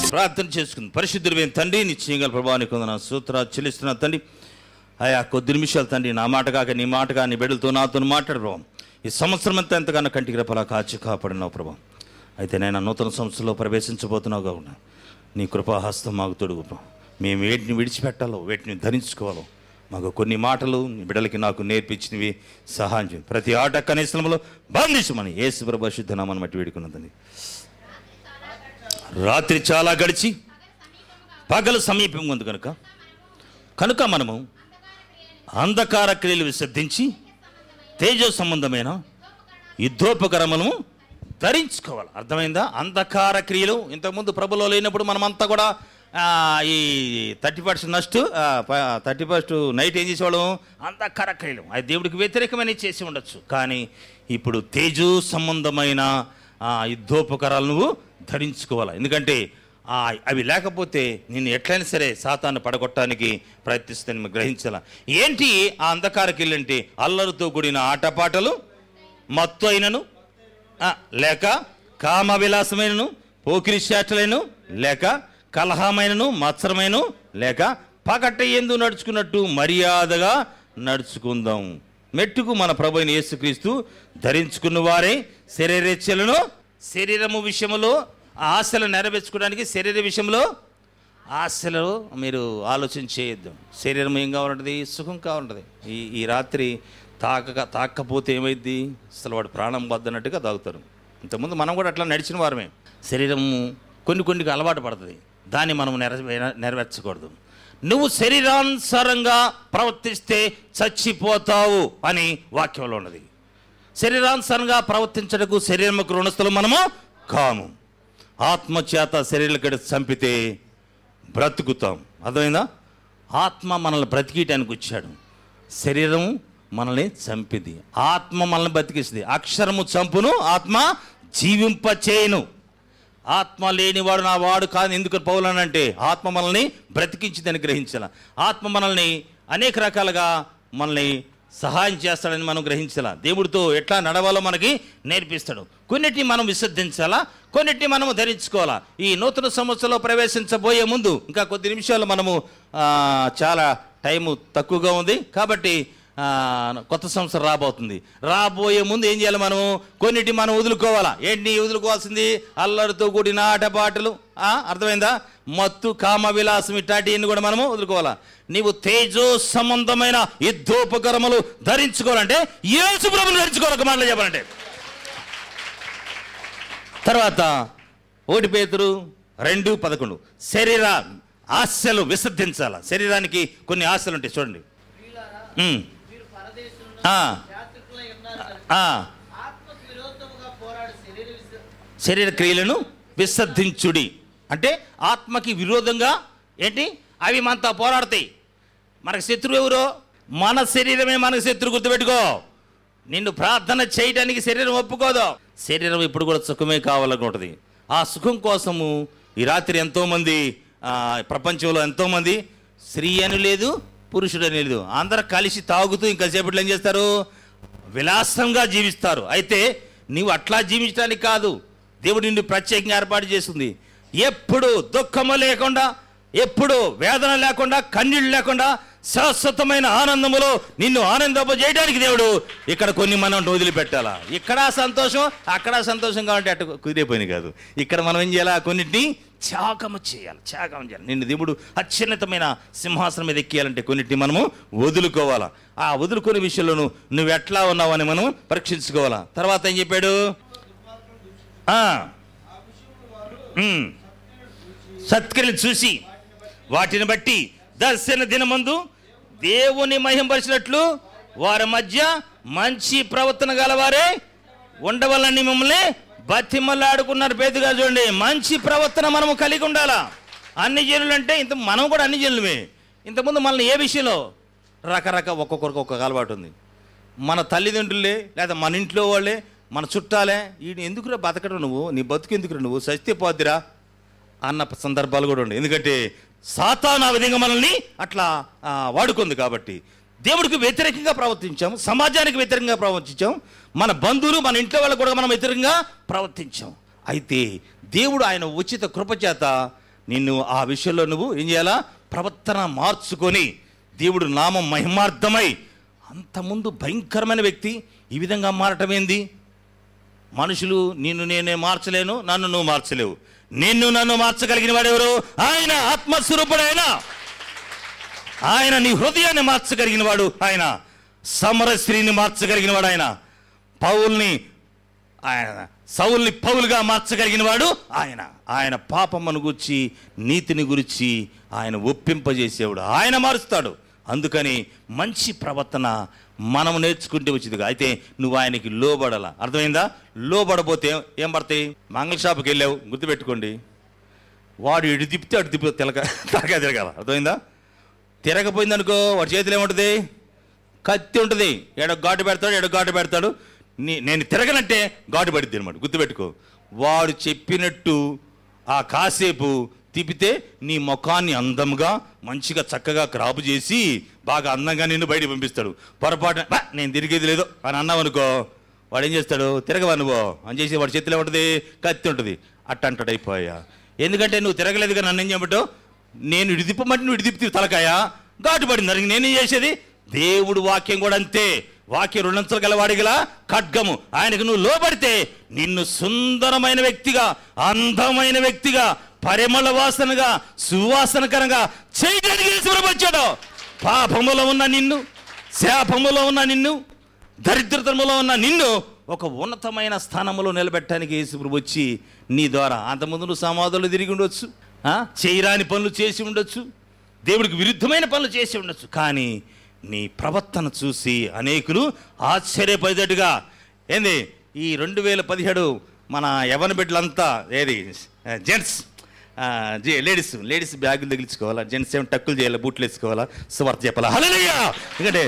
ప్రార్థన చేసుకుంది పరిశుద్ధుడైన తండ్రి నిశ్చయంగా ప్రభావానికి నా సూత్ర చెల్లిస్తున్న తండ్రి అయా కొద్ది నిమిషాలు తండ్రి నా మాట కాక నీ మాట కానీ బిడ్డలతో నాతో మాట్లాడు ప్రభావం ఈ సంవత్సరం అంతా ఎంతగానో కంటికి రెప్పలా కాచి కాపాడినావు ప్రభావం అయితే నేను నూతన సంవత్సరంలో ప్రవేశించబోతున్నావు కావున నీ కృపాహస్తం మాకు తొడుగు ప్రభావం. మేము వేటిని విడిచిపెట్టాలో వేటిని ధరించుకోవాలో మాకు కొన్ని మాటలు నీ బిడ్డలకి నాకు నేర్పించినవి సహాయం చేయండి ప్రతి ఆట కనీసంలో బంధించమని యేసు ప్రభా శుద్ధ నామని బట్టి వేడుకున్నదండి రాత్రి చాలా గడిచి పగలు సమీపంగా ఉంది కనుక కనుక మనము అంధకార క్రియలు విసర్జించి తేజో సంబంధమైన యుద్ధోపకరములను ధరించుకోవాలి అర్థమైందా అంధకార క్రియలు ఇంతకుముందు ప్రభులో లేనప్పుడు మనమంతా కూడా ఆ, ఈ థర్టీ ఫస్ట్ నస్ట్ థర్టీ ఫస్ట్ నైట్ ఏం చేసేవాళ్ళం అంధకార క్రియలు అది దేవుడికి వ్యతిరేకమైన చేసి ఉండొచ్చు కానీ ఇప్పుడు తేజో సంబంధమైన ఆ, యుద్ధోపకరాలు నువ్వు ధరించుకోవాలి ఎందుకంటే ఆ, అవి లేకపోతే నేను ఎట్లయినా సరే సాతాన్ని పడగొట్టడానికి ప్రయత్నిస్తాను గ్రహించాల ఏంటి ఆ అంధకార కిల్లంటే అల్లరితో కూడిన ఆటపాటలు మత్తు అయినను ఆ, లేక కామ విలాసమైనను పోకిరి శాటలైన లేక కలహమైనను మత్సరమైన లేక పగట ఎందు నడుచుకున్నట్టు మర్యాదగా నడుచుకుందాం మెట్టుకు మన ప్రభు అయిన యేసుక్రీస్తు ధరించుకున్న వారే శరీరేచ్ఛలను శరీరము విషయంలో ఆ ఆశలు నెరవేర్చుకోవడానికి శరీర విషయంలో ఆశలు మీరు ఆలోచన చేయొద్దు శరీరం ఏం కావాలంటది సుఖం కావాలంటది ఈ ఈ రాత్రి తాకక తాకపోతే ఏమైద్ది అసలు వాడు ప్రాణం వద్దన్నట్టుగా తాగుతారు ఇంతకుముందు మనం కూడా అట్లా నడిచిన వారమే శరీరం కొన్ని కొన్నికి అలవాటు పడుతుంది దాన్ని మనం నెరవే నెరవేర్చకూడదు నువ్వు శరీరానుసారంగా ప్రవర్తిస్తే చచ్చిపోతావు అని వాక్యంలో ఉన్నది శరీరానుసారంగా ప్రవర్తించడకు శరీరముకు రుణస్థలం మనము కాము ఆత్మచేత శరీరకడ చంపితే బ్రతుకుతాం అర్థమైందా ఆత్మ మనల్ని బ్రతికియటానికి వచ్చాడు శరీరం మనల్ని చంపిది ఆత్మ మనల్ని బతికిస్తుంది అక్షరము చంపును ఆత్మ జీవింప చేయను ఆత్మ లేనివాడు నా వాడు కాదు ఎందుకు పౌలనంటే ఆత్మ మనల్ని బ్రతికించిందని గ్రహించాల ఆత్మ మనల్ని అనేక రకాలుగా మనల్ని సహాయం చేస్తాడని మనం గ్రహించాలా దేవుడితో ఎట్లా నడవాలో మనకి నేర్పిస్తాడు కొన్నిటిని మనం విసర్జించాలా కొన్నిటిని మనము ధరించుకోవాలా ఈ నూతన సంవత్సరంలో ప్రవేశించబోయే ముందు ఇంకా కొద్ది నిమిషాలు మనము ఆ, చాలా టైము తక్కువగా ఉంది కాబట్టి ఆ, కొత్త సంవత్సరం రాబోతుంది రాబోయే ముందు ఏం చేయాలి మనము కొన్నిటి మనం వదులుకోవాలా ఏంటి వదులుకోవాల్సింది అల్లరితో కూడిన ఆటపాటలు ఆ, అర్థమైందా మత్తు కామ విలాసం ఇట్లాంటివన్నీ కూడా మనము వదులుకోవాలా నీవు తేజో సంబంధమైన యుద్ధోపకరములు ధరించుకోవాలంటే యేసు ప్రభుని ధరించుకోవాలి ఒక మాటలో చెప్పాలంటే తర్వాత ఒకటి పేతురు రెండు పదకొండు శరీర ఆశలు విసర్జించాల శరీరానికి కొన్ని ఆశలు ఉంటాయి చూడండి ప్రియులారా, ఉమ్, మీరు పరదేశులను ఆ, యాత్రికులై ఉన్నారు కనుక ఆ, ఆత్మకు విరోధముగా పోరాడు శరీర విస- శరీర క్రియలను విసర్జించుడి అంటే ఆత్మకి విరోధంగా ఏంటి అవి మనతో పోరాడతాయి మనకు శత్రువు ఎవరో మన శరీరమే మనకు శత్రువు గుర్తుపెట్టుకో నిన్ను ప్రార్థన చేయడానికి శరీరం ఒప్పుకోదు శరీరం ఇప్పుడు కూడా సుఖమే కావాలనుకుంటుంది ఆ సుఖం కోసము ఈ రాత్రి ఎంతోమంది ఆ, ప్రపంచంలో ఎంతోమంది స్త్రీ అని లేదు పురుషుడు అని లేదు అందరూ కలిసి తాగుతూ ఇంకా సేపట్లో ఏం చేస్తారు విలాసంగా జీవిస్తారు అయితే నీవు అట్లా జీవించడానికి కాదు దేవుడు నిన్ను ప్రత్యేకంగా ఏర్పాటు చేస్తుంది ఎప్పుడు దుఃఖము లేకుండా ఎప్పుడు వేదన లేకుండా కన్నీళ్ళు లేకుండా శాశ్వతమైన ఆనందములో నిన్ను ఆనందింపజేయడానికి దేవుడు ఇక్కడ కొన్ని మనం వదిలిపెట్టాలా ఇక్కడ సంతోషం అక్కడ సంతోషం కావాలంటే అటు కుదిరిపోయింది కాదు ఇక్కడ మనం ఏం చేయాలా కొన్నిటిని త్యాగము చేయాలి త్యాగం చేయాలి నిన్ను దేవుడు అత్యున్నతమైన సింహాసనం మీద ఎక్కియాలంటే కొన్నిటిని మనము వదులుకోవాలా ఆ వదులుకునే విషయంలో నువ్వు నువ్వు ఎట్లా ఉన్నావని మనం పరీక్షించుకోవాలా తర్వాత ఏం చెప్పాడు ఆ, ఉమ్, సత్క్రియలు చూసి వాటిని బట్టి దర్శన దినమందు దేవుని మహింపరిచినట్లు వారి మధ్య మంచి ప్రవర్తన గలవారే ఉండవలని మిమ్మల్ని బతిమలాడుకున్నారు పేదగా చూడండి మంచి ప్రవర్తన మనము కలిగి ఉండాలా అన్ని జనులు అంటే ఇంత మనం కూడా అన్ని జనులమే ఇంతకుముందు మనల్ని ఏ విషయంలో రకరకాల ఒక్కొక్కరికి ఒక్కొక్క అలవాటు ఉంది మన తల్లిదండ్రులే లేదా మన ఇంట్లో వాళ్ళే మన చుట్టాలే ఈ ఎందుకురా బతకడం నువ్వు నీ బతుకు ఎందుకురా నువ్వు సస్తే పోద్దిరా అన్న సందర్భాలు కూడా ఉన్నాయి ఎందుకంటే సాతాను ఆ విధంగా మనల్ని అట్లా ఆ, వాడుకుంది కాబట్టి దేవుడికి వ్యతిరేకంగా ప్రవర్తించాం సమాజానికి వ్యతిరేకంగా ప్రవర్తించాం మన బంధువులు మన ఇంట్లో వాళ్ళకు కూడా మనం వ్యతిరేకంగా ప్రవర్తించాం అయితే దేవుడు ఆయన ఉచిత కృపచేత నిన్ను ఆ విషయంలో నువ్వు ఏం చేయాలా ప్రవర్తన మార్చుకొని దేవుడు నామం మహిమార్థమై అంతకుముందు భయంకరమైన వ్యక్తి ఈ విధంగా మారటం ఏంది మనుషులు నిన్ను నేనే మార్చలేను నన్ను నువ్వు మార్చలేవు నిన్ను నన్ను మార్చగలిగిన వాడెవరు ఆయన ఆత్మస్వరూపుడైన ఆయన నీ హృదయాన్ని మార్చగలిగిన వాడు ఆయన సమరశ్రీని మార్చగలిగిన వాడు ఆయన పౌల్ని ఆయన సౌల్ని పౌలుగా మార్చగలిగిన వాడు ఆయన ఆయన పాపమ్మను గురించి నీతిని గురించి ఆయన ఒప్పింపజేసేవాడు ఆయన మారుస్తాడు అందుకని మంచి ప్రవర్తన మనం నేర్చుకుంటే వచ్చిందిగా అయితే నువ్వు ఆయనకి లోబడాల అర్థమైందా లోబడపోతే ఏం పడతాయి మంగళ షాప్కి వెళ్ళావు గుర్తుపెట్టుకోండి వాడు ఇటు తిప్పితే అటు తిప్పి తెలక తలగా తిరగాల అర్థమైందా తిరగపోయింది అనుకో వాడి చేతిలో ఏముంటుంది కత్తి ఉంటుంది ఎడ ఘాటు పెడతాడు ఎడ ఘాటు పెడతాడు నీ నేను తిరగనంటే ఘాటు పడిద్ది అనమాట గుర్తుపెట్టుకో వాడు చెప్పినట్టు ఆ కాసేపు తిప్పితే నీ ముఖాన్ని అందంగా మంచిగా చక్కగా క్రాపు చేసి బాగా అందంగా నిన్ను బయట పంపిస్తాడు పొరపాటు "బా, నేను తిరిగేది లేదు అని అన్నావు అనుకో వాడు ఏం చేస్తాడు తిరగవా నువ్వు అని చేసి వాడి చేతిలో ఉంటుంది కత్తి ఉంటుంది అట్ట అంటాడు అయిపోయా ఎందుకంటే నువ్వు తిరగలేదు కదా నన్ను ఏం చెప్పటో నేను ఇటు తిప్పమంటే నువ్వు ఇటు తిప్పి తలకాయ ఘాటు పడింది దానికి నేనేం చేసేది దేవుడు వాక్యం కూడా అంతే వాక్యం రుణంచలు గలవాడి గల ఖడ్గము ఆయనకు నువ్వు లోబడితే నిన్ను సుందరమైన వ్యక్తిగా అందమైన వ్యక్తిగా పరిమళ వాసనగా సువాసనకరంగా చేయడానికి వచ్చాడు పాపములో ఉన్న నిన్ను శాపములో ఉన్న నిన్ను దరిద్రతములో ఉన్న నిన్ను ఒక ఉన్నతమైన స్థానంలో నిలబెట్టడానికి యేసుప్రభు వచ్చి నీ ద్వారా అంతకుముందు నువ్వు సమాధులు తిరిగి ఉండొచ్చు ఆ? చేయరాని పనులు చేసి ఉండొచ్చు దేవుడికి విరుద్ధమైన పనులు చేసి ఉండొచ్చు కానీ నీ ప్రవర్తన చూసి అనేకులు ఆశ్చర్యపోయేటట్టుగా ఏంది ఈ రెండు వేల పదిహేడు మన యవన బిడ్డలంతా ఏది జెంట్స్ లేడీస్ లేడీస్ బ్యాగులు తగిలించుకోవాలా జెంట్స్ ఏమి టక్కులు చేయాలి బూట్లు వేసుకోవాలా సువార్త చెప్పాలా హల్లెలూయా ఎందుకంటే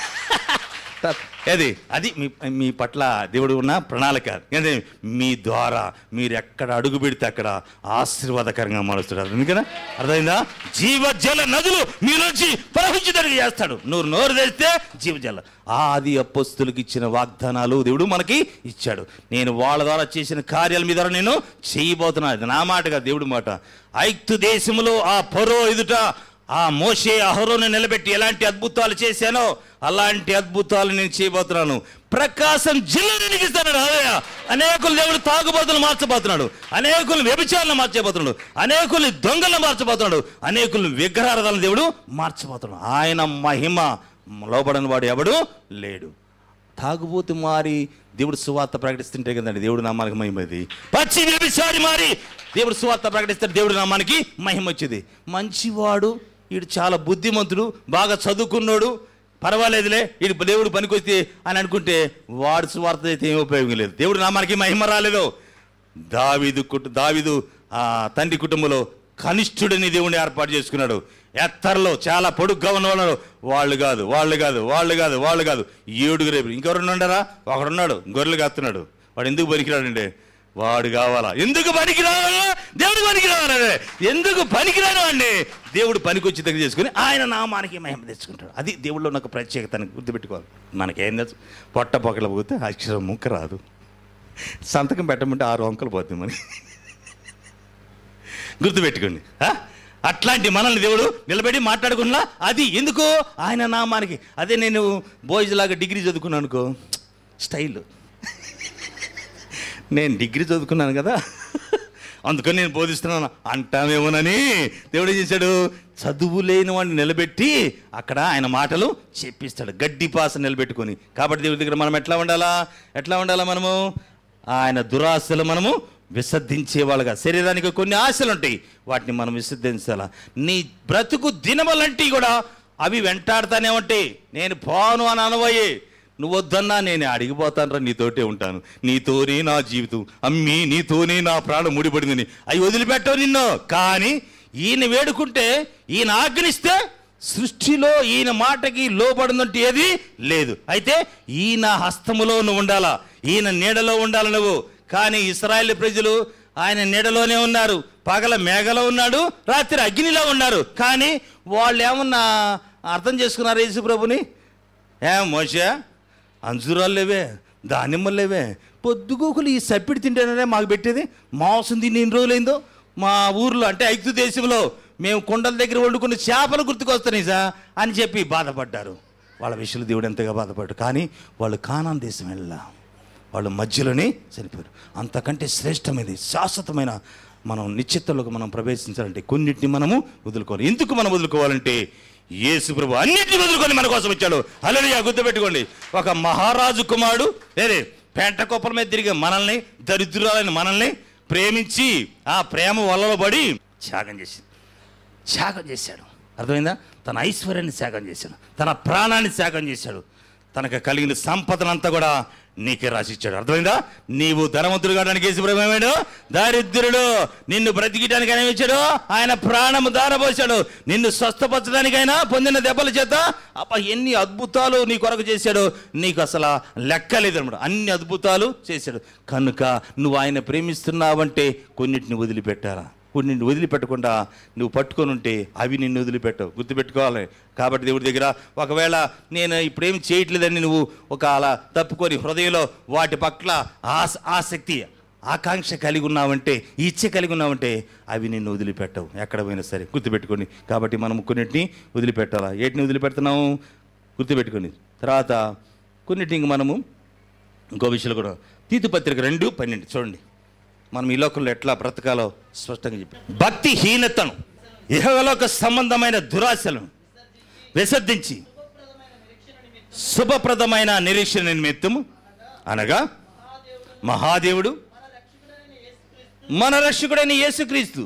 ఏది అది మీ మీ పట్ల దేవుడు ఉన్న ప్రణాళిక ఏంటి మీ ద్వారా మీరు ఎక్కడ అడుగు పెడితే అక్కడ ఆశీర్వాదకరంగా మారుస్తాడు అందుకనా అర్థమైందా జీవజల నదులు మీలోంచి ప్రవహించడానికి చేస్తాడు నోరు నోరు తెరిస్తే జీవజల ఆది అప్పస్తులకు ఇచ్చిన వాగ్దానాలు దేవుడు మనకి ఇచ్చాడు నేను వాళ్ళ ద్వారా చేసిన కార్యాల మీద నేను చేయబోతున్నాను ఇది నా మాటగా దేవుడి మాట ఐక్తు దేశములో ఆ పొరో ఎదుట ఆ మోషే అహరోను నిలబెట్టి ఎలాంటి అద్భుతాలు చేశానో అలాంటి అద్భుతాలు నేను చేయబోతున్నాను ప్రకాశం జిల్లాను నిగిస్తాడు అదే అనేకులు దేవుడు తాగుబోతులు మార్చబోతున్నాడు అనేకులు వ్యభిచారాలను మార్చబోతున్నాడు అనేకులు దొంగలను మార్చబోతున్నాడు అనేకులు విగ్రహారాధన దేవుడు మార్చబోతున్నాడు ఆయన మహిమ లోబడని వాడు ఎవడు లేడు తాగుబోతు మారి దేవుడు సువార్త ప్రకటిస్తుంటే కదండి దేవుడు నామానికి మహిమది పచ్చి వ్యభిచారి మారి దేవుడు సువార్త ప్రకటిస్తాడు దేవుడు నామానికి మహిమ వచ్చేది మంచివాడు వీడు చాలా బుద్ధిమంతుడు బాగా చదువుకున్నాడు పర్వాలేదులే వీడు దేవుడు పనికొస్తే అని అనుకుంటే వాడు సువార్త అయితే ఏం ఉపయోగం లేదు దేవుడు నామానికి మహిమ రాలేదు దావీదు కుటు దావీదు ఆ తండ్రి కుటుంబంలో కనిష్ఠుడిని దేవుని ఏర్పాటు చేసుకున్నాడు ఎత్తర్లో చాలా పొడుగ్గా ఉన్నవాళ్ళు వాళ్ళు కాదు వాళ్ళు కాదు వాళ్ళు కాదు వాళ్ళు కాదు ఏడుగురు ఇంకెవరు ఉండరా ఒకడున్నాడు గొర్రెలు కాస్తున్నాడు వాడు ఎందుకు పనికిరాడండి వాడు కావాలా ఎందుకు పనికి రావాలా దేవుడు పనికి రావాలండి ఎందుకు పనికిరాడు అండి దేవుడు పనికొచ్చి దగ్గర చేసుకుని ఆయన నామానికి మహిమ తెచ్చుకుంటాడు అది దేవుళ్ళో నాకు ప్రత్యేకత అని గుర్తుపెట్టుకోవాలి మనకేం తెలుసు పొట్ట పొక్కల పోతే అక్షరం ముక్క రాదు సంతకం పెట్టమంటే ఆరు అంకలు పోతుంది మరి గుర్తుపెట్టుకోండి ఆ? అట్లాంటి మనల్ని దేవుడు నిలబెట్టి మాట్లాడుకున్నా అది ఎందుకు ఆయన నామానికి అదే నేను బాయ్స్ లాగా డిగ్రీ చదువుకున్నాను అనుకో స్టైల్ నేను డిగ్రీ చదువుకున్నాను కదా అందుకని నేను బోధిస్తున్నాను అంటామేమోనని దేవుడు ఏం చేశాడు చదువు లేని వాడిని నిలబెట్టి అక్కడ ఆయన మాటలు చెప్పిస్తాడు గడ్డి పాస నిలబెట్టుకొని కాబట్టి దేవుడి దగ్గర మనం ఎట్లా ఉండాలా ఎట్లా ఉండాలా మనము ఆయన దురాశలు మనము విసర్జించేవాళ్ళుగా శరీరానికి కొన్ని ఆశలు ఉంటాయి వాటిని మనం విసర్జించాలా నీ బ్రతుకు దినములంటే కూడా అవి వెంటాడుతానే ఉంటాయి నేను పోను అని అనబోయే నువ్వు వద్దన్నా నేను అడిగిపోతానరా నీతోటే ఉంటాను నీతోనే నా జీవితం అమ్మి నీతోనే నా ప్రాణం ముడిపడిందని అవి వదిలిపెట్టవు నిన్ను కానీ ఈయన వేడుకుంటే ఈయన ఆజ్ఞిస్తే సృష్టిలో ఈయన మాటకి లోపడిందంటే ఏది లేదు అయితే ఈయన హస్తములో నువ్వు ఉండాలా ఈయన నీడలో ఉండాలి నువ్వు కానీ ఇస్రాయేల్ ప్రజలు ఆయన నీడలోనే ఉన్నారు పగల మేఘలో ఉన్నాడు రాత్రి అగ్నిలో ఉన్నారు కానీ వాళ్ళు ఏమన్నా అర్థం చేసుకున్నారు యేసు ప్రభుని ఏ మోసే అంజురాలు లేవే దానిమ్మలు లేవే పొద్దుగోకులు ఈ సప్పిడి తింటేనే మాకు పెట్టేది మాంసం తిని ఎన్ని రోజులైందో మా ఊర్లో అంటే ఐక్తు దేశంలో మేము కొండల దగ్గర వండుకున్న చేపలు గుర్తుకొస్తున్నాయి సార్ అని చెప్పి బాధపడ్డారు వాళ్ళ విషయంలో దేవుడు ఎంతగా బాధపడ్డాడు కానీ వాళ్ళు కానాన్ దేశం వెళ్ళా వాళ్ళు మధ్యలోనే చనిపోయారు అంతకంటే శ్రేష్టమైనది శాశ్వతమైన మనం నిశ్చితంలోకి మనం ప్రవేశించాలంటే కొన్నిటిని మనము వదులుకోవాలి ఎందుకు మనం వదులుకోవాలంటే యేసు ప్రభు అన్నిటిని వదులుకొని మన కోసం వచ్చాడు అలలియా గుర్తుపెట్టుకోండి ఒక మహారాజు కుమారుడు ఏదే పెంట కుప్పల మీద తిరిగి మనల్ని దరిద్రురాలని మనల్ని ప్రేమించి ఆ ప్రేమ వలలో పడి త్యాగం చేసింది త్యాగం చేశాడు అర్థమైందా తన ఐశ్వర్యాన్ని త్యాగం చేశాడు తన ప్రాణాన్ని త్యాగం చేశాడు తనకు కలిగిన సంపదనంతా కూడా నీకే రాసిచ్చాడు అర్థమైందా నీవు ధనవంతుడు కావడానికి ఏసుప్రభేమాడు దారిద్రుడు నిన్ను బ్రతికిటానికి ఆయన ఇచ్చాడు ఆయన ప్రాణము దారపోశాడు నిన్ను స్వస్థపరచడానికైనా పొందిన దెబ్బల చేత అప్ప ఎన్ని అద్భుతాలు నీ కొరకు చేశాడు నీకు అసలు లెక్కలేదు అనమాట అన్ని అద్భుతాలు చేశాడు కనుక నువ్వు ఆయన ప్రేమిస్తున్నావంటే కొన్నిటిని వదిలిపెట్టాలా కొన్నింటిని వదిలిపెట్టకుండా నువ్వు పట్టుకొని ఉంటే అవి నిన్ను వదిలిపెట్టవు గుర్తుపెట్టుకోవాలి కాబట్టి దేవుడి దగ్గర ఒకవేళ నేను ఇప్పుడేం చేయట్లేదని నువ్వు ఒక అలా తప్పుకొని హృదయంలో వాటి పట్ల ఆస ఆసక్తి ఆకాంక్ష కలిగి ఉన్నావంటే ఇచ్చ కలిగి ఉన్నావంటే అవి నిన్ను వదిలిపెట్టవు ఎక్కడ పోయినా సరే గుర్తుపెట్టుకోండి కాబట్టి మనం కొన్నిటిని వదిలిపెట్టాలా ఏటిని వదిలిపెడుతున్నాము గుర్తుపెట్టుకోండి తర్వాత కొన్నిటిని ఇంక మనము ఇంకో విషయాలు కూడా తీతు పత్రిక రెండు పన్నెండు చూడండి మనం ఈ లోకంలో ఎట్లా బ్రతకాలో స్పష్టంగా చెప్పి భక్తిహీనతను ఇహలోక సంబంధమైన దురాశలను విసర్జించి శుభప్రదమైన నిరీక్షణ నిమిత్తము అనగా మహాదేవుడు మన రక్షకుడైన యేసుక్రీస్తు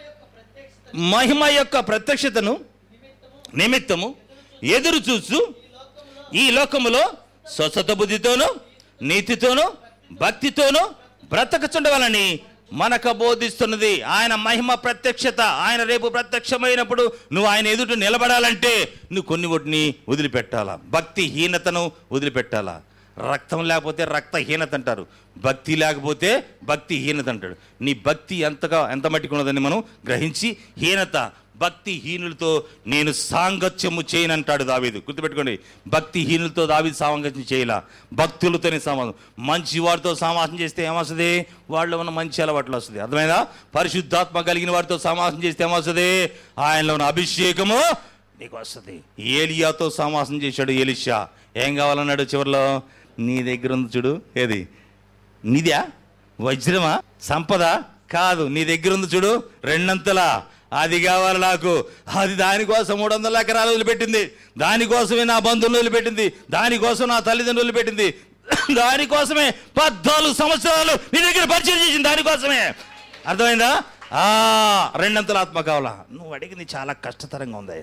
మహిమ యొక్క ప్రత్యక్షతను నిమిత్తము ఎదురు చూస్తూ ఈ లోకములో స్వస్థత బుద్ధితోనూ నీతితోనూ భక్తితోనూ బ్రతకచుండవాలని మనకు బోధిస్తున్నది ఆయన మహిమ ప్రత్యక్షత ఆయన రేపు ప్రత్యక్షమైనప్పుడు నువ్వు ఆయన ఎదుట నిలబడాలంటే నువ్వు కొన్ని వాటిని వదిలిపెట్టాలా భక్తిహీనతను వదిలిపెట్టాలా రక్తం లేకపోతే రక్తహీనత అంటారు భక్తి లేకపోతే భక్తిహీనత అంటాడు నీ భక్తి ఎంతగా ఎంత మట్టికి ఉన్నదని మనం గ్రహించి హీనత భక్తిహీనులతో నేను సాంగత్యము చేయనంటాడు దావీదు గుర్తుపెట్టుకోండి భక్తిహీనులతో దావీదు సాంగత్యం చేయలా భక్తులతోనే సమాజం మంచి వారితో సమాసం చేస్తే ఏమొస్తుంది వాళ్ళలో ఉన్న మంచి అలవాట్లు వస్తుంది అర్థమైందా పరిశుద్ధాత్మ కలిగిన వారితో సమాసం చేస్తే ఏమొస్తుంది ఆయనలో ఉన్న అభిషేకము నీకు వస్తుంది ఏలియాతో సమాసం చేశాడు ఎలిషా ఏం కావాలన్నాడు చివరిలో నీ దగ్గర ఉంది చూడు ఏది నిదా వజ్రమా సంపద కాదు నీ దగ్గర ఉంది చూడు రెండంతలా అది కావాలి నాకు అది దానికోసం మూడు వందల ఎకరాలు వదిలిపెట్టింది దానికోసమే నా బంధువులు వదిలిపెట్టింది దానికోసం నా తల్లిదండ్రులు వదిలిపెట్టింది దానికోసమే పద్నాలుగు సంవత్సరాలు నీ దగ్గర పరిచయం చేసింది దానికోసమే అర్థమైందా ఆ రెండంతల ఆత్మ కావాలా నువ్వు అడిగింది చాలా కష్టతరంగా ఉంది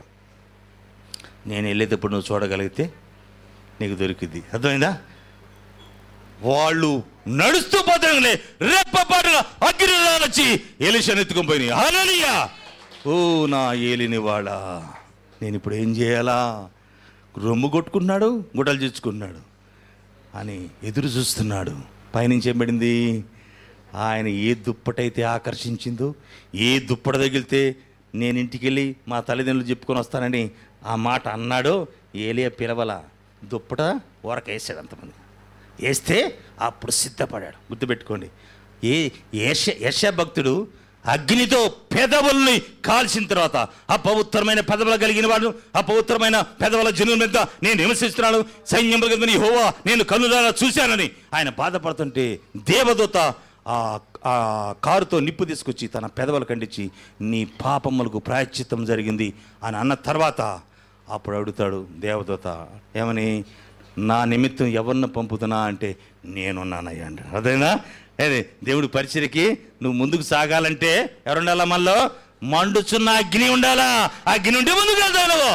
నేను వెళ్ళేటప్పుడు నువ్వు చూడగలిగితే నీకు దొరికింది అర్థమైందా వాళ్ళు నడుస్తూ పోతే రెప్పపాటుగా అగ్నిరాలు వచ్చి ఎలిషన్ ఎత్తుకొని పోయినాయి హల్లెలూయా ఓ నా ఏలిని వాడా నేను ఇప్పుడు ఏం చేయాలా రొమ్ము కొట్టుకున్నాడు గుడ్డలు తెచ్చుకున్నాడు అని ఎదురు చూస్తున్నాడు పైనుంచి ఏం పడింది ఆయన ఏ దుప్పటైతే ఆకర్షించిందో ఏ దుప్పట తగిలితే నేను ఇంటికి వెళ్ళి మా తల్లిదండ్రులు చెప్పుకొని వస్తానని ఆ మాట అన్నాడో ఏలియా పిలవల దుప్పట ఊరకేసాడు అంతమంది వేస్తే అప్పుడు సిద్ధపడాడు గుర్తుపెట్టుకోండి ఏ యశ యశ భక్తుడు అగ్నితో పెదవుల్ని కాల్చిన తర్వాత అపవిత్రమైన పెదవులు కలిగిన వాడు అపవిత్రమైన పెదవుల జనుల మీద నేను నివసిస్తున్నాను సైన్యం కలిగిన హోవా నేను కన్నులారా చూశానని ఆయన బాధపడుతుంటే దేవదూత ఆ ఆ కారుతో నిప్పు తీసుకొచ్చి తన పెదవులు ఖండించి నీ పాపములకు ప్రాయశ్చిత్తం జరిగింది అని అన్న తర్వాత అప్పుడు అడుగుతాడు దేవదూత ఏమని నా నిమిత్తం ఎవరిని పంపుతున్నా అంటే నేనున్నానయ్యా అంట అదేనా అదే దేవుడి పరిచయకి నువ్వు ముందుకు సాగాలంటే ఎవరుండాలా మనలో మండుచున్న అగ్ని ఉండాలా అగ్ని ఉంటే ముందుకు వెళ్తావు నువ్వు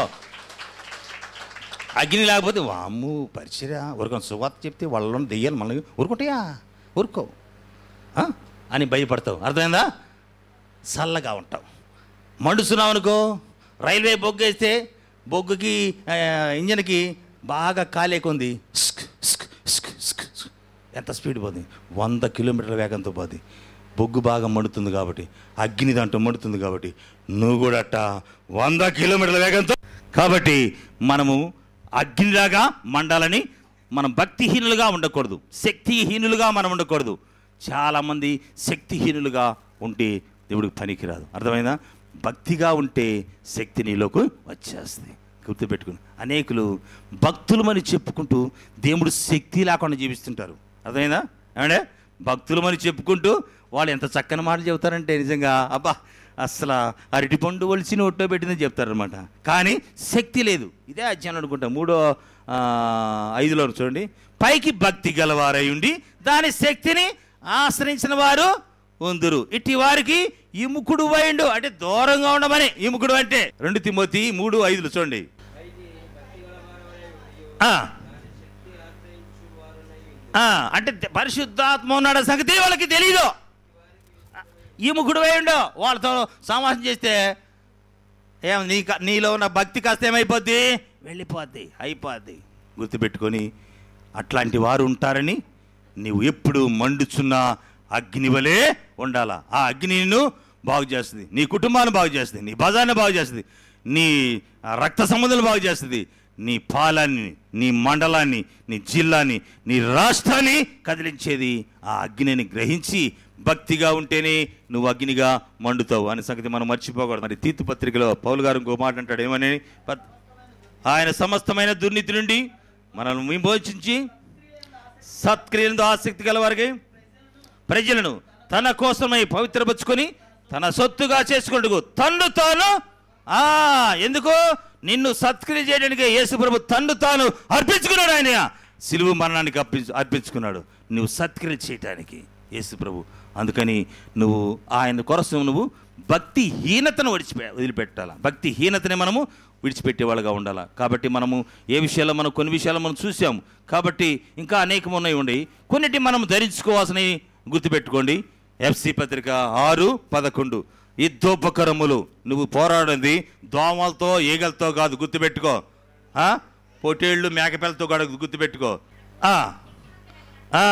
అగ్ని లేకపోతే వామ్ము పరిచయ ఊరుకొని సువార్త చెప్తే వాళ్ళలో దెయ్యాలి మళ్ళీ ఊరుకుంటాయా ఊరుకో ఆ? అని భయపడతావు అర్థమైందా చల్లగా ఉంటావు మండుస్తున్నావు అనుకో రైల్వే బొగ్గు వేస్తే బొగ్గుకి ఆ, ఇంజన్కి బాగా కాలేకుంది స్క్ స్క్ స్క్ స్క్ స్క్. ఎంత స్పీడ్ పోతుంది వంద కిలోమీటర్ల వేగంతో పోతుంది బొగ్గు బాగా మండుతుంది కాబట్టి అగ్ని దాంట్లో మండుతుంది కాబట్టి నువ్వు కూడా అట్ట వంద కిలోమీటర్ల వేగంతో కాబట్టి మనము అగ్నిలాగా మండాలని మనం భక్తిహీనులుగా ఉండకూడదు శక్తిహీనులుగా మనం ఉండకూడదు చాలామంది శక్తిహీనులుగా ఉంటే దేవుడికి పనికిరాదు అర్థమైందా భక్తిగా ఉంటే శక్తి నీలోకి వచ్చేస్తుంది గుర్తుపెట్టుకుని అనేకులు భక్తులమని చెప్పుకుంటూ దేవుడు శక్తి లేకుండా జీవిస్తుంటారు అర్థమైందా ఏమంటే భక్తులమని చెప్పుకుంటూ వాళ్ళు ఎంత చక్కని మాటలు చెబుతారంటే నిజంగా అబ్బా అసలు అరటి పండు ఒలిచి నోట్లో పెట్టిందని చెప్తారనమాట కానీ శక్తి లేదు ఇదే అధ్యాయం అనుకుంటా మూడో ఆ, ఐదులో చూడండి పైకి భక్తి గలవారై ఉండి దాని శక్తిని ఆశ్రయించిన వారు ఉందురు ఇట్టి వారికి ఇముకుడు వైండు అంటే దూరంగా ఉండమని ఇముకుడు అంటే రెండు తిమోతి మూడు ఐదులు చూడండి ఆ. ఆ, అంటే పరిశుద్ధాత్మ ఉన్నాడు సంగతి వాళ్ళకి తెలీదు ఈ ముగ్గుడు వేయండు వాళ్ళతో సమాసం చేస్తే ఏం నీ క- నీలో ఉన్న భక్తి కాస్త ఏమైపోద్ది వెళ్ళిపోద్ది అయిపోద్ది గుర్తుపెట్టుకొని అట్లాంటి వారు ఉంటారని నీవు ఎప్పుడు మండుచున్న అగ్ని వలె ఉండాలా ఆ అగ్ని నిన్ను బాగు చేస్తుంది నీ కుటుంబాన్ని బాగు చేస్తుంది నీ బజార్ని బాగు చేస్తుంది నీ ఆ, రక్త సంబంధాలు బాగు చేస్తుంది నీ పాలాన్ని నీ మండలాన్ని నీ జిల్లాని నీ రాష్ట్రాన్ని కదిలించేది ఆ అగ్నిని గ్రహించి భక్తిగా ఉంటేనే నువ్వు అగ్నిగా మండుతావు అనే సంగతి మనం మర్చిపోకూడదు మరి తీతు పత్రికలో పౌలు గారు ఇంకో మాట అంటాడు ఏమని పత్- ఆయన సమస్తమైన దుర్నీతి నుండి మనల్ని విమోచించి సత్క్రియలతో ఆసక్తి గల వారికి ప్రజలను తన కోసమై పవిత్రపరుచుకొని తన సొత్తుగా చేసుకుంటూ తన్ను తాను ఆ ఎందుకు నిన్ను సత్క్రియ చేయడానికి యేసుప్రభు తన్ను తాను అర్పించుకున్నాడు ఆయన సిలువు మరణానికి అర్పి అర్పించుకున్నాడు నువ్వు సత్క్రియ చేయటానికి యేసుప్రభు అందుకని నువ్వు ఆయన కొరసం నువ్వు భక్తిహీనతను విడిచిపె వదిలిపెట్టాలి భక్తిహీనతని మనము విడిచిపెట్టేవాళ్ళుగా ఉండాలి కాబట్టి మనము ఏ విషయాల్లో మనం కొన్ని విషయాలు మనం చూసాము కాబట్టి ఇంకా అనేకం ఉన్నాయి ఉండి కొన్నిటి మనం ధరించుకోవాల్సినవి గుర్తుపెట్టుకోండి ఎఫ్సి పత్రిక ఆరు పదకొండు యుద్ధోపకరములు నువ్వు పోరాడింది దోమలతో ఈగలతో కాదు గుర్తుపెట్టుకో ఆ? పొటేళ్ళు మేకపిల్లతో కాదు గుర్తుపెట్టుకో ఆ. ఆ.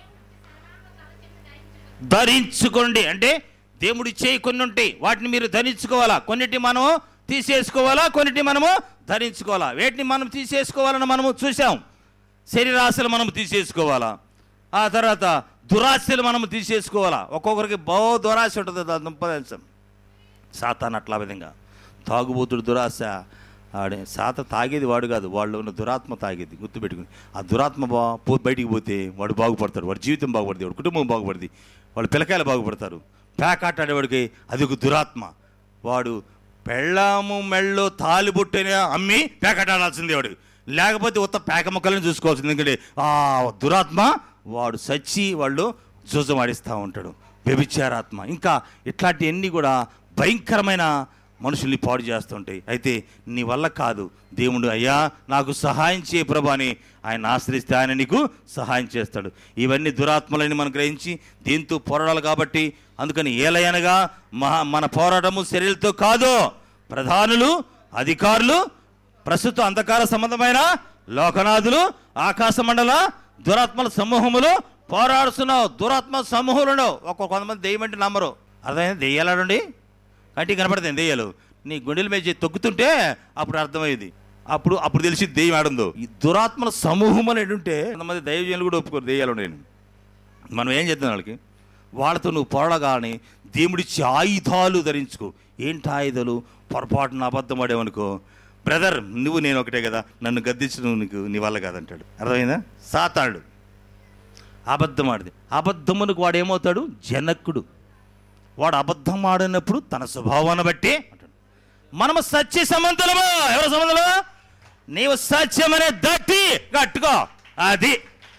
ధరించుకోండి అంటే దేవుడి చేయి కొన్ని ఉంటాయి వాటిని మీరు ధరించుకోవాలా కొన్నిటి మనము తీసేసుకోవాలా కొన్నిటి మనము ధరించుకోవాలా వేటిని మనం తీసేసుకోవాలని మనము చూసాం శరీరాశలు మనము తీసేసుకోవాలా ఆ తర్వాత దురాశలు మనము తీసేసుకోవాలా ఒక్కొక్కరికి బహు దురాశ ఉంటుంది దాని దుంపదేశం సాతాన్ అట్లా విధంగా తాగుబోతుడు దురాశ ఆడే సాత తాగేది వాడు కాదు వాళ్ళు ఉన్న దురాత్మ తాగేది గుర్తుపెట్టుకుని ఆ దురాత్మ బా పో బయటికి పోతే వాడు బాగుపడతాడు వాడి జీవితం బాగుపడుతుంది వాడి కుటుంబం బాగుపడుతుంది వాళ్ళ పిల్లకాయలు బాగుపడతారు ప్యాకాట్ ఆడేవాడికి అది ఒక దురాత్మ వాడు పెళ్ళాము మెళ్ళో తాలిబొట్టైనా అమ్మి ప్యాకెట్ ఆడాల్సిందే వాడు లేకపోతే ఉత్త పేక ముక్కలను చూసుకోవాల్సింది ఎందుకంటే ఆ దురాత్మ వాడు సచ్చి వాళ్ళు జూజం ఆడిస్తూ ఉంటాడు వ్యభిచారాత్మ ఇంకా ఇట్లాంటివన్నీ కూడా భయంకరమైన మనుషుల్ని పాడు చేస్తుంటాయి అయితే నీ వల్ల కాదు దేవుడు అయ్యా నాకు సహాయం చేయ ప్రభు అని ఆయన ఆశ్రయిస్తే ఆయన నీకు సహాయం చేస్తాడు ఇవన్నీ దురాత్మలని మనం గ్రహించి దీంతో పోరాడాలి కాబట్టి అందుకని ఏలయనగా మహా మన పోరాటము శరీరంతో కాదు ప్రధానులు అధికారులు ప్రస్తుత అంధకార సంబంధమైన లోకనాథులు ఆకాశ మండల దురాత్మల సమూహములు పోరాడుతున్నావు దురాత్మ సమూహంలో ఒక్కొక్క కొంతమంది దెయ్యం అంటే నమ్మరు అర్థమైంది దెయ్యాలండి కంటికి కనపడుతుంది దెయ్యాలు నీ గుండెల మీద చేయి తొక్కుతుంటే అప్పుడు అర్థమయ్యేది అప్పుడు అప్పుడు తెలిసి దెయ్యం ఆడుందో ఈ దురాత్మల సమూహం అనేది ఉంటే కొంతమంది దైవజనులు కూడా ఒప్పుకోరు దెయ్యాలు నేను మనం ఏం చేద్దాం వాళ్ళకి వాళ్ళతో నువ్వు పోరాడగానే దేవుడిచ్చి ఆయుధాలు ధరించుకో ఏంటి ఆయుధాలు పొరపాటున అబద్ధం ఆడేవనుకో బ్రదర్ నువ్వు నేను ఒకటే కదా నన్ను గద్దించడం నీకు నీ వల్ల కాదంటాడు అర్థమైందా సాతాడు అబద్ధం ఆడిది అబద్ధమునకు వాడు ఏమవుతాడు జనకుడు వాడు అబద్ధం ఆడినప్పుడు తన స్వభావాన్ని బట్టి అంటాడు మనము సత్య సమంతులము ఎవరు సమంతులము నీవు సత్యమనే దట్టి కట్టుకో అది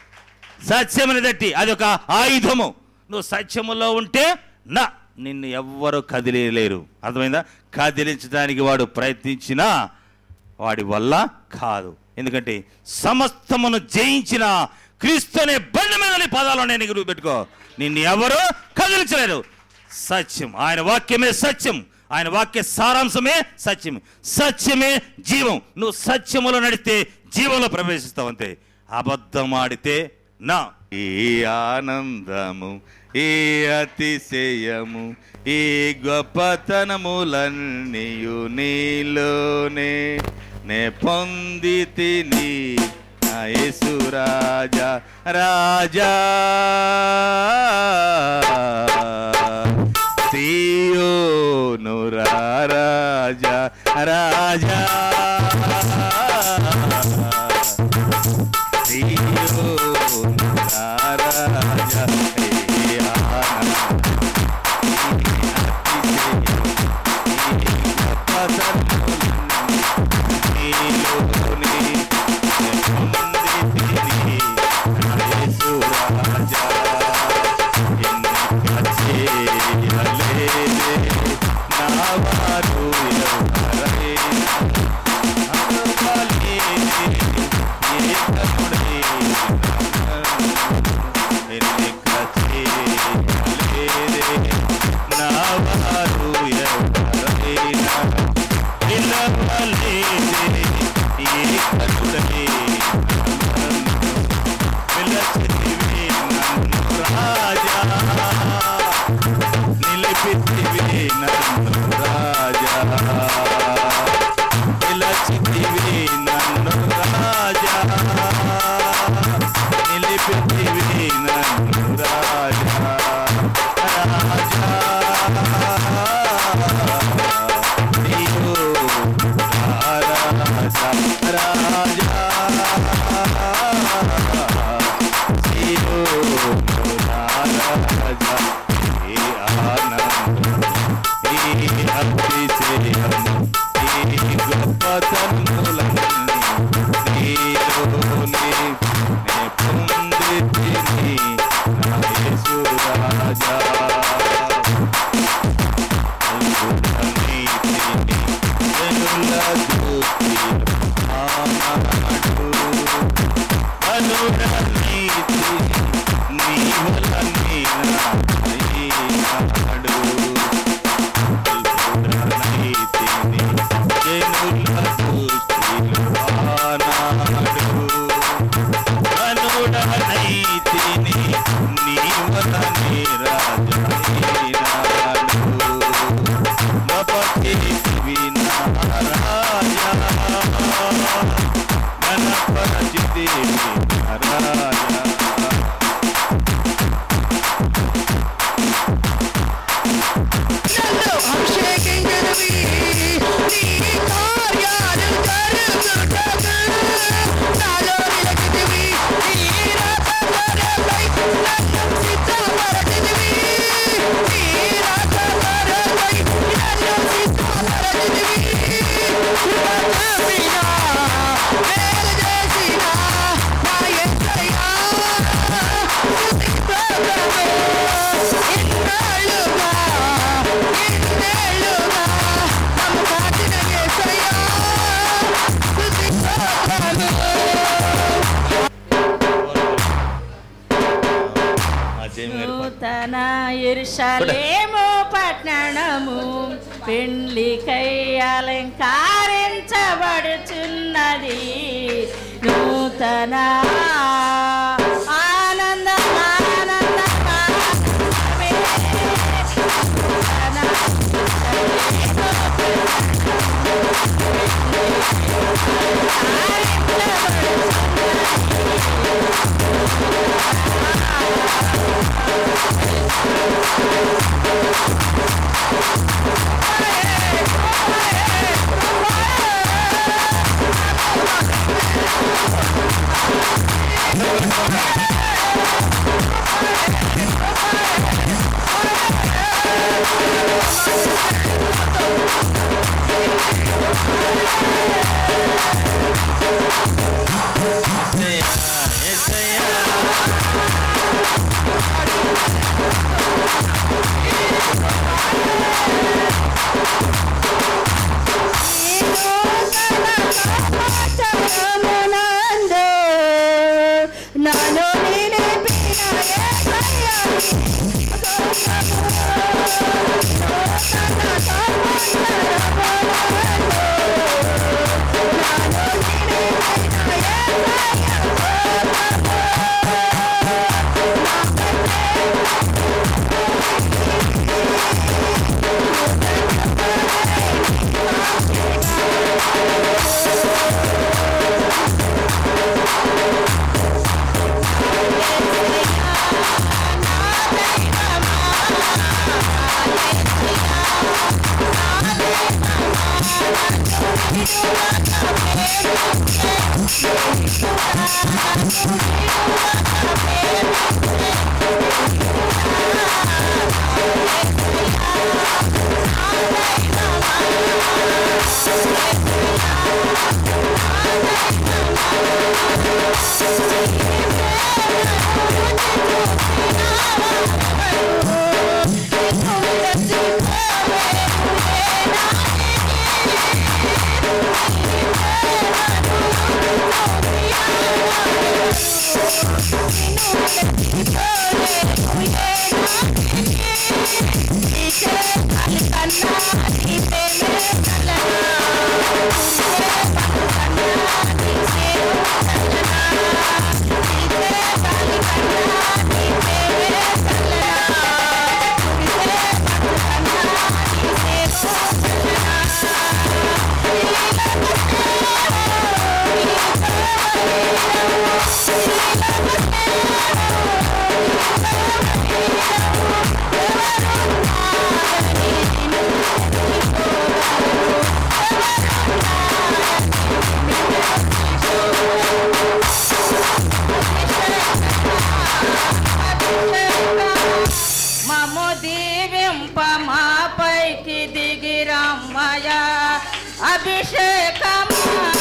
సత్యమని దట్టి అది ఒక ఆయుధము నువ్వు సత్యములో ఉంటే నా నిన్ను ఎవ్వరు కదిలేయలేరు అర్థమైందా కదిలించడానికి వాడు ప్రయత్నించినా వాడి వల్ల కాదు ఎందుకంటే సమస్తమును జయించిన క్రీస్తు అనే బండి మీద నీ పదాలు నేను గుర్తు పెట్టుకో నిన్ను ఎవరు కదిలించలేరు సత్యం ఆయన వాక్యమే సత్యం ఆయన వాక్య సారాంశమే సత్యం సత్యమే జీవం నువ్వు సత్యములో నడిస్తే జీవంలో ప్రవేశిస్తావు అంతే అబద్ధం ఆడితే నా ఈ ఆనందము ఈ అతిశయము ఈ గొప్పతనములన్నీయు నీలోనే నే పొంది తిని నా యేసు రాజా రాజా నిలిపితివి నన్ను రాజా నిలచితివి నన్ను రాజా నిలిపితివి నన్ను రాజా రాజా నీవు రాజా రాజా నీవు రాజా ఈ ఆనందం ఈ అతిశయము ఈ గొప్పతనములన్నీ నీలోనే నే పొందితిని నా యేసు రాజా అల్పుడనీతిని జనుల దృష్టిలో ఆనాడు అనుడనీతిని నీ వలనే నాడు అల్పుడనీతిని జనుల దృష్టిలో ఆనాడు అనుడనైతిని నీ వలనే రాజైనాడు మపకేసివి నా రాజా గణపరచితివి నా రాజా నన్ను అభిషేకించినవి నీ కార్యాలు జరుగుటకు నాలో నిలచితివి నీ రాకడపై నన్ను సిద్ధపరచితివి నీ రాకడపై నన్ను సిద్ధపరచితివి కృప చూపినా మేలు చేసినా నా యేసయ్యా స్తుతిస్తోత్రము ఇన్నాళ్ళుగా ఇన్నేళ్ళుగా నన్ను కాచిన యేసయ్యా స్తుతిస్తోత్రము అజయ్ గారు పాడు. నూతన ఎరుషలేము పట్టణము పెండ్లికై అలంకారించబడుచున్నది నూతన ఆనంద ఆనంద ఆనందమే. నూతన నాలో నేనే Yeah. అభిషేకింప మా పైకి దిగిరమ్మయా అభిషేకమా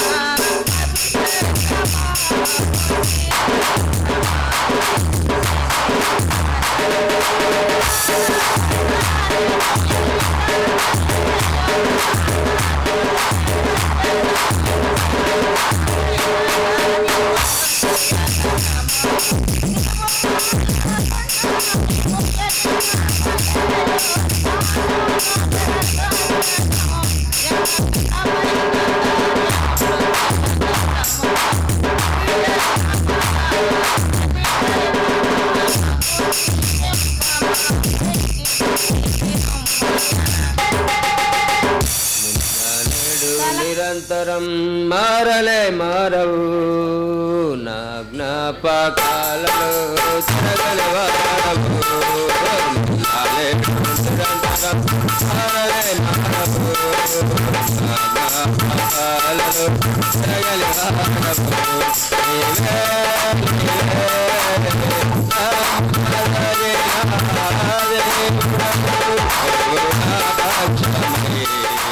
నేడు నిరంతరం మారలే మారవు నా జ్ఞాపకాలలో తిరగలవాడవు నేడు నిరంతరం మారలే మారవు నా జ్ఞాపకాలలో తిరగలవాడవు నీవే నీవే నా ఆరాధన, ఆరాధన, ప్రభువు నా పక్షమే.